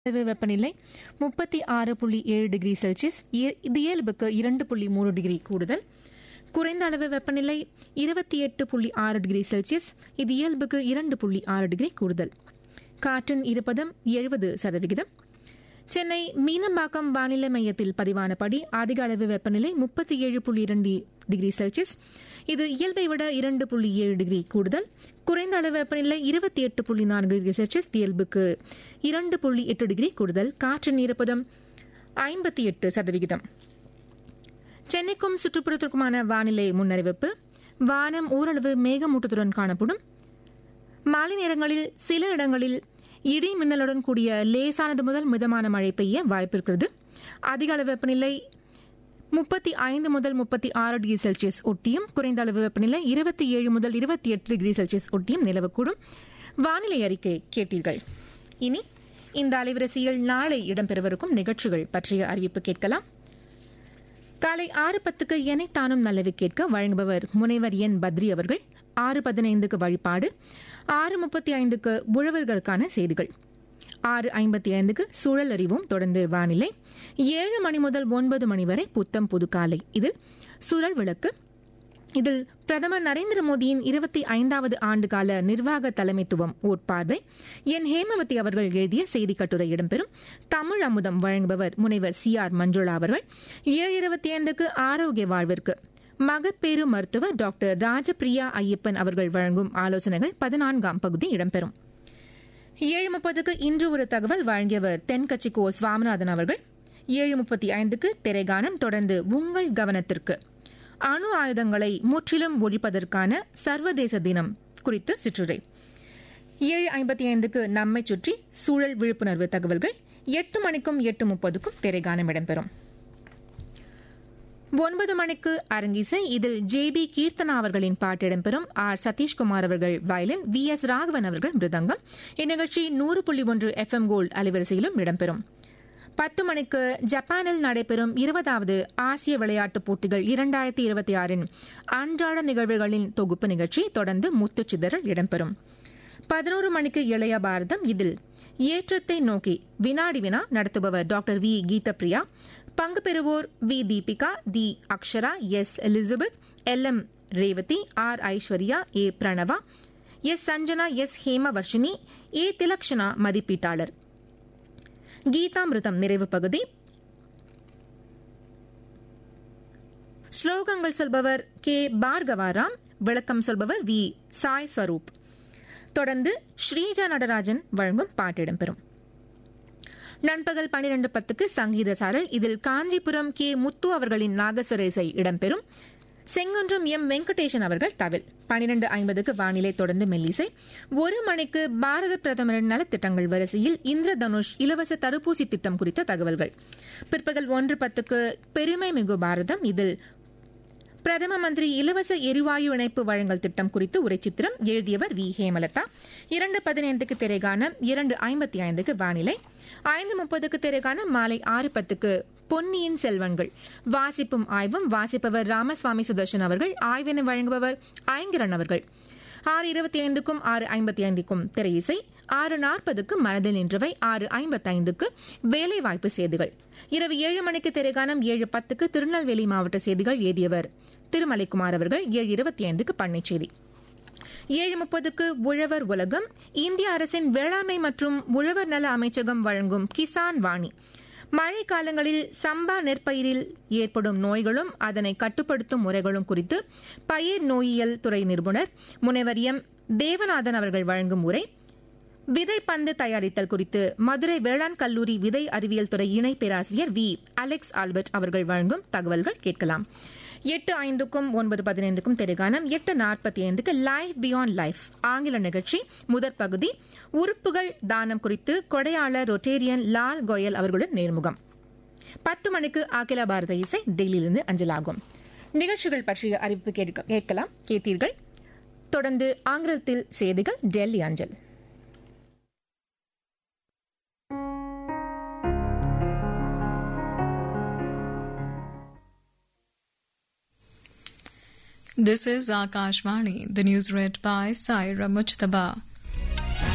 அளவு வெப்பநிலை முப்பத்தி ஆறு புள்ளி ஏழு டிகிரி செல்சியஸ் இய- இது இயல்புக்கு இரண்டு புள்ளி மூணு டிகிரி கூடுதல் குறைந்த அளவு வெப்பநிலை இருபத்தி எட்டு புள்ளி ஆறு டிகிரி செல்சியஸ் இது இயல்புக்கு இரண்டு புள்ளி ஆறு டிகிரி கூடுதல் காற்றின் இருப்பதம் எழுபது சதவிகிதம் சென்னை மீனம்பாக்கம் வானிலை மையத்தில் பதிவானபடி அதிக அளவு வெப்பநிலை முப்பத்தி ஏழு புள்ளி இரண்டு டிகிரி செல்சியஸ் இது இயல்பை விட இரண்டு புள்ளி ஏழு டிகிரி கூடுதல் குறைந்த அளவு வெப்பநிலை இருபத்தி எட்டு புள்ளி நான்கு டிகிரி செல்சியஸ் இயல்புக்கு இரண்டு புள்ளி எட்டு டிகிரி கூடுதல் காற்றின் ஈரப்பதம் ஐம்பத்தி எட்டு சதவிகிதம் சென்னைக்கும் சுற்றுப்புறத்திற்குமான வானிலை முன்னறிவிப்பு வானம் ஓரளவு மேகமூட்டத்துடன் காணப்படும் மாலை நேரங்களில் சில இடங்களில் இடி மின்னலுடன் கூடிய லேசானது முதல் மிதமான மழை பெய்ய வாய்ப்பிருக்கிறது அதிக அளவு வெப்பநிலை முப்பத்தி ஐந்து முதல் முப்பத்தி ஆறு டிகிரி செல்சியஸ் ஒட்டியும் குறைந்த அளவு வெப்பநிலை இருபத்தி ஏழு முதல் இருபத்தி எட்டு டிகிரி செல்சியஸ் ஒட்டியும் நிலவக்கூடும் வானிலை அறிக்கை கேட்டீர்கள் இனி இந்த அலைவரிசையில் நாளை இடம்பெறவிருக்கும் நிகழ்ச்சிகள் பற்றிய அறிவிப்பு கேட்கலாம் காலை ஆறு பத்துக்கு எனைத்தானும் நல்லவை கேட்க வழங்குபவர் முனைவர் என் பத்ரி அவர்கள் ஆறு பதினைந்துக்கு வழிபாடு ஆறு முப்பத்தி ஐந்துக்கு உழவர்களுக்கான செய்திகள் ஆறு ஐம்பத்தி ஐந்துக்கு சூழல் அறிவும் தொடர்ந்து வானிலை ஏழு மணி முதல் ஒன்பது மணி வரை புத்தம் புது காலை இதில் சுழல் விளக்கு இதில் பிரதமர் நரேந்திர மோடியின் இருபத்தி ஐந்தாவது ஆண்டுகால நிர்வாக தலைமைத்துவம் ஓர் பார்வை என் ஹேமவதி அவர்கள் எழுதிய செய்தி கட்டுரை இடம்பெறும் தமிழ் அமுதம் வழங்குபவர் முனைவர் சி ஆர் மஞ்சுளா அவர்கள் ஏழு இருபத்தி ஐந்துக்கு ஆரோக்கிய வாழ்விற்கு மகப்பேறு மருத்துவர் டாக்டர் ராஜபிரியா ஐயப்பன் அவர்கள் வழங்கும் ஆலோசனைகள் பதினான்காம் பகுதி இடம்பெறும் ஏழு முப்பதுக்கு இன்று ஒரு தகவல் வழங்கியவர் தென்கட்சி கோ சுவாமிநாதன் அவர்கள் ஏழு முப்பத்தி ஐந்துக்கு திரைகானம் தொடர்ந்து உங்கள் கவனத்திற்கு அணு ஆயுதங்களை முற்றிலும் ஒழிப்பதற்கான சர்வதேச தினம் குறித்து சிற்றுரை ஏழு ஐம்பத்தி ஐந்துக்கு நம்மை சுற்றி சூழல் விழிப்புணர்வு தகவல்கள் எட்டு மணிக்கும் எட்டு முப்பதுக்கும் திரைகானம் இடம்பெறும் ஒன்பது மணிக்கு அரங்கிசை இதில் ஜே பி கீர்த்தனா அவர்களின் பாட்டு இடம்பெறும் ஆர் சதீஷ்குமார் அவர்கள் வயலின் வி எஸ் ராகவன் அவர்கள் மிருதங்கம் இந்நிகழ்ச்சி நூறு புள்ளி ஒன்று எஃப் எம் கோல்ட் அலைவரிசையிலும் இடம்பெறும் பத்து மணிக்கு ஜப்பானில் நடைபெறும் இருபதாவது ஆசிய விளையாட்டுப் போட்டிகள் இரண்டாயிரத்தி இருபத்தி ஆறின் அன்றாட நிகழ்வுகளின் தொகுப்பு நிகழ்ச்சி தொடர்ந்து முத்துச்சிதறல் இடம்பெறும் பதினோரு மணிக்கு இளைய பாரதம் இதில் ஏற்றத்தை நோக்கி வினாடி வினா நடத்துபவர் டாக்டர் வி கீதப்பிரியா பங்கு பெறுவோர் V Deepika D Akshara S Elizabeth L M Revathi R Aishwarya A Pranava S Sanjana S Hemavarshini A Thilakshana மதிப்பீட்டாளர் கீதாமிருதம் நிறைவு பகுதி ஸ்லோகங்கள் சொல்பவர் கே பார்கவாராம் விளக்கம் சொல்பவர் வி சாய் ஸ்வரூப் தொடர்ந்து ஸ்ரீஜா நடராஜன் வழங்கும் பாட்டு இடம்பெறும் நண்பகல் பன்னிரண்டு பத்துக்கு சங்கீத சாரல் இதில் காஞ்சிபுரம் கே முத்து அவர்களின் நாகஸ்வர இசை இடம்பெறும் செங்குன்றம் எம் வெங்கடேசன் அவர்கள் தவில் பனிரெண்டு ஐம்பதுக்கு வானிலை தொடர்ந்து மெல்லிசை ஒரு மணிக்கு பாரத பிரதமரின் நலத்திட்டங்கள் வரிசையில் இந்திரதனுஷ் இலவச தடுப்பூசி திட்டம் குறித்த தகவல்கள் பிற்பகல் ஒன்று பத்துக்கு பெருமை மிகு பாரதம் இதில் பிரதம மந்திரி இலவச எரிவாயு இணைப்பு வழங்கல் திட்டம் குறித்து உரைச்சித்திரம் எழுதியவர் வி ஹேமலதா இரண்டு பதினைந்துக்கு திரைகானம் இரண்டு ஐம்பத்தி ஐந்துக்கு வானிலை ஐந்து முப்பதுக்கு திரைகானம் மாலை ஆறு பத்துக்கு பொன்னியின் செல்வன்கள் வாசிப்பும் ஆய்வும் வாசிப்பவர் ராமசுவாமி சுதர்ஷன் அவர்கள் ஆய்வினை வழங்குபவர் ஐங்கரன் அவர்கள் ஆறு இருபத்தி ஐந்துக்கும் ஆறு ஐம்பத்தி ஐந்துக்கும் திரையிசை ஆறு நாற்பதுக்கு மனதில் நின்றவை ஆறு ஐம்பத்தைந்துக்கு வேலைவாய்ப்பு செய்திகள் இரவு ஏழு மணிக்கு திரைகானம் ஏழு பத்துக்கு திருநெல்வேலி மாவட்ட செய்திகள் எழுதியவர் திருமலைக்குமார் அவர்கள் ஏழு இருபத்தி ஐந்துக்கு பண்ணைச் செய்தி ஏழு முப்பதுக்கு உழவர் உலகம் இந்திய அரசின் வேளாண்மை மற்றும் உழவர் நல அமைச்சகம் வழங்கும் கிசான் வாணி மழை காலங்களில் சம்பா நெற்பயிரில் ஏற்படும் நோய்களும் அதனை கட்டுப்படுத்தும் முறைகளும் குறித்து பயிர் நோயியல் துறை நிபுணர் முனைவர் எம் தேவநாதன் அவர்கள் வழங்கும் உரை விதை பந்து தயாரித்தல் குறித்து மதுரை வேளாண் கல்லூரி விதை அறிவியல் துறை இணை பேராசிரியர் வி அலெக்ஸ் ஆல்பர்ட் அவர்கள் வழங்கும் தகவல்கள் கேட்கலாம் எட்டு ஐந்துக்கும் ஒன்பது பதினைந்துக்கும் தெருகானம் எட்டு நாற்பத்தி ஐந்துக்கு லைஃப் பியாண்ட் லைஃப் ஆங்கில நிகழ்ச்சி முதற் பகுதி உறுப்புகள் தானம் குறித்து கொடையாளர் ரொட்டேரியன் லால் கோயல் அவர்களுடன் நேர்முகம் பத்து மணிக்கு அகில பாரத இசை டெல்லியிலிருந்து அஞ்சலாகும் நிகழ்ச்சிகள் பற்றிய அறிவிப்பு கேட்க- கேட்கலாம் கேட்டீர்கள் தொடர்ந்து ஆங்கிலத்தில் செய்திகள் டெல்லி அஞ்சல் This is Akashvani, the news read by Saira Mujtaba.